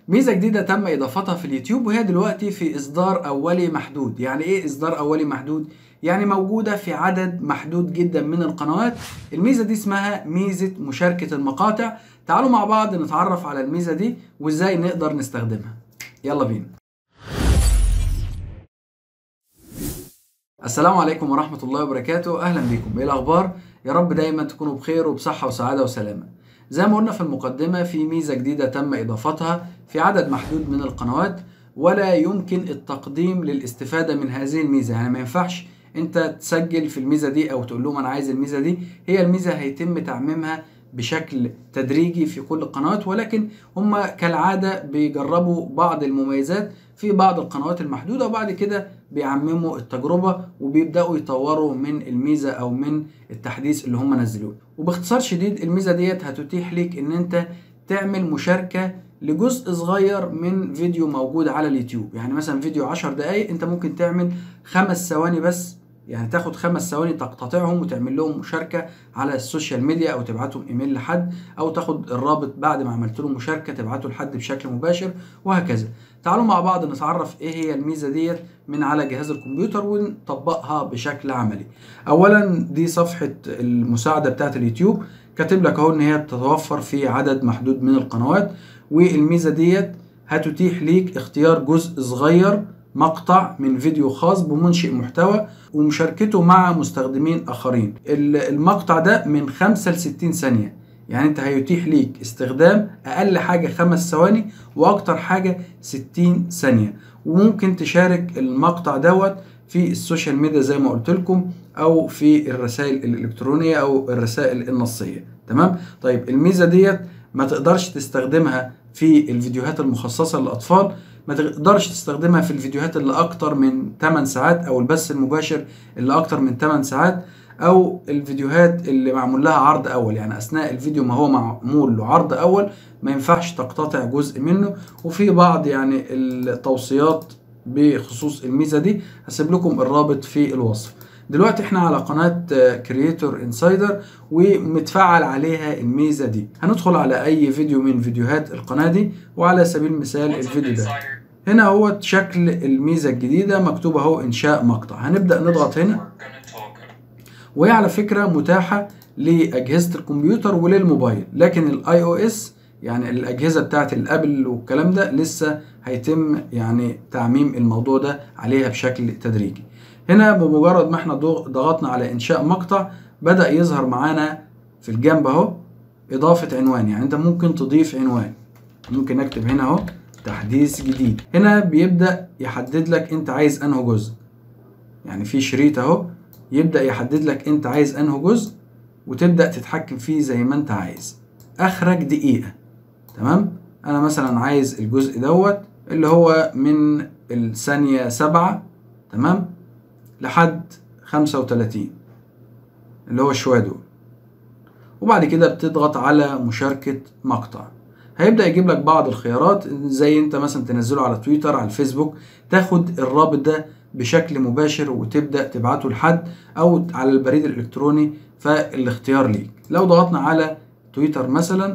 ميزة جديدة تم إضافتها في اليوتيوب وهي دلوقتي في إصدار أولي محدود يعني إيه إصدار أولي محدود؟ يعني موجودة في عدد محدود جدا من القنوات الميزة دي اسمها ميزة مشاركة المقاطع تعالوا مع بعض نتعرف على الميزة دي وإزاي نقدر نستخدمها يلا بينا السلام عليكم ورحمة الله وبركاته أهلا بكم إيه الأخبار؟ يا رب دايما تكونوا بخير وبصحة وسعادة وسلامة زي ما قلنا في المقدمة في ميزة جديدة تم إضافتها في عدد محدود من القنوات ولا يمكن التقديم للاستفادة من هذه الميزة يعني ما ينفعش انت تسجل في الميزة دي او تقول لهم انا عايز الميزة دي هي الميزة هيتم تعميمها بشكل تدريجي في كل القنوات ولكن هم كالعادة بيجربوا بعض المميزات في بعض القنوات المحدودة وبعد كده بيعمموا التجربة وبيبدأوا يطوروا من الميزة أو من التحديث اللي هم نزلوه وباختصار شديد الميزة ديت هتتيح ليك إن أنت تعمل مشاركة لجزء صغير من فيديو موجود على اليوتيوب يعني مثلا فيديو 10 دقايق انت ممكن تعمل خمس ثواني بس يعني تاخد خمس ثواني تقتطعهم وتعمل لهم مشاركة على السوشيال ميديا او تبعتهم ايميل لحد او تاخد الرابط بعد ما عملت لهم مشاركة تبعته لحد بشكل مباشر وهكذا تعالوا مع بعض نتعرف ايه هي الميزة ديت من على جهاز الكمبيوتر ونطبقها بشكل عملي اولا دي صفحة المساعدة بتاعت اليوتيوب كاتب لك اهو ان هي بتتوفر في عدد محدود من القنوات والميزة ديت هتتيح ليك اختيار جزء صغير مقطع من فيديو خاص بمنشئ محتوى ومشاركته مع مستخدمين اخرين المقطع ده من 5 ل 60 ثانية يعني انت هيتيح ليك استخدام اقل حاجة خمس ثواني واكتر حاجة 60 ثانية وممكن تشارك المقطع دوت في السوشيال ميديا زي ما قلت لكم او في الرسائل الالكترونية او الرسائل النصية تمام طيب الميزة ديت ما تقدرش تستخدمها في الفيديوهات المخصصة للأطفال ما تقدرش تستخدمها في الفيديوهات اللي أكتر من 8 ساعات أو البث المباشر اللي أكتر من 8 ساعات أو الفيديوهات اللي معمول لها عرض أول يعني أثناء الفيديو ما هو معمول له عرض أول ما ينفعش تقتطع جزء منه وفي بعض يعني التوصيات بخصوص الميزة دي هسيب لكم الرابط في الوصف دلوقتي احنا على قناة كرييتور انسايدر ومتفعل عليها الميزة دي هندخل على اي فيديو من فيديوهات القناة دي وعلى سبيل المثال الفيديو ده هنا هو شكل الميزة الجديدة مكتوب اهو انشاء مقطع هنبدأ نضغط هنا وهي على فكرة متاحة لأجهزة الكمبيوتر وللموبايل لكن الاي او اس يعني الأجهزة بتاعت الأبل والكلام ده لسه هيتم يعني تعميم الموضوع ده عليها بشكل تدريجي هنا بمجرد ما احنا ضغطنا على انشاء مقطع بدأ يظهر معانا في الجنب اهو اضافة عنوان يعني انت ممكن تضيف عنوان ممكن نكتب هنا اهو تحديث جديد هنا بيبدأ يحدد لك انت عايز انه جزء يعني في شريط اهو يبدأ يحدد لك انت عايز انه جزء وتبدأ تتحكم فيه زي ما انت عايز اخرج دقيقة تمام انا مثلا عايز الجزء دوت اللي هو من الثانية سبعة تمام لحد خمسة وتلاتين اللي هو الشوية دول وبعد كده بتضغط على مشاركة مقطع هيبدأ يجيب لك بعض الخيارات زي انت مثلا تنزله على تويتر على الفيسبوك تاخد الرابط ده بشكل مباشر وتبدأ تبعته لحد او على البريد الالكتروني فالاختيار ليك لو ضغطنا على تويتر مثلا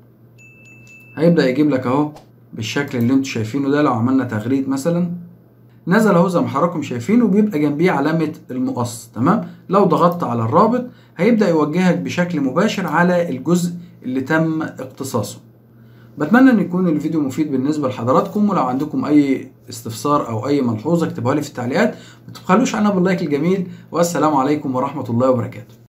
هيبدأ يجيب لك اهو بالشكل اللي انتوا شايفينه ده لو عملنا تغريد مثلا نزل اهو زي ما حضراتكم شايفين وبيبقى جنبيه علامة المقص تمام لو ضغطت على الرابط هيبدأ يوجهك بشكل مباشر على الجزء اللي تم اقتصاصه بتمنى ان يكون الفيديو مفيد بالنسبة لحضراتكم ولو عندكم اي استفسار او اي ملحوظة اكتبوها لي في التعليقات ما تبخلوش عنها باللايك الجميل والسلام عليكم ورحمة الله وبركاته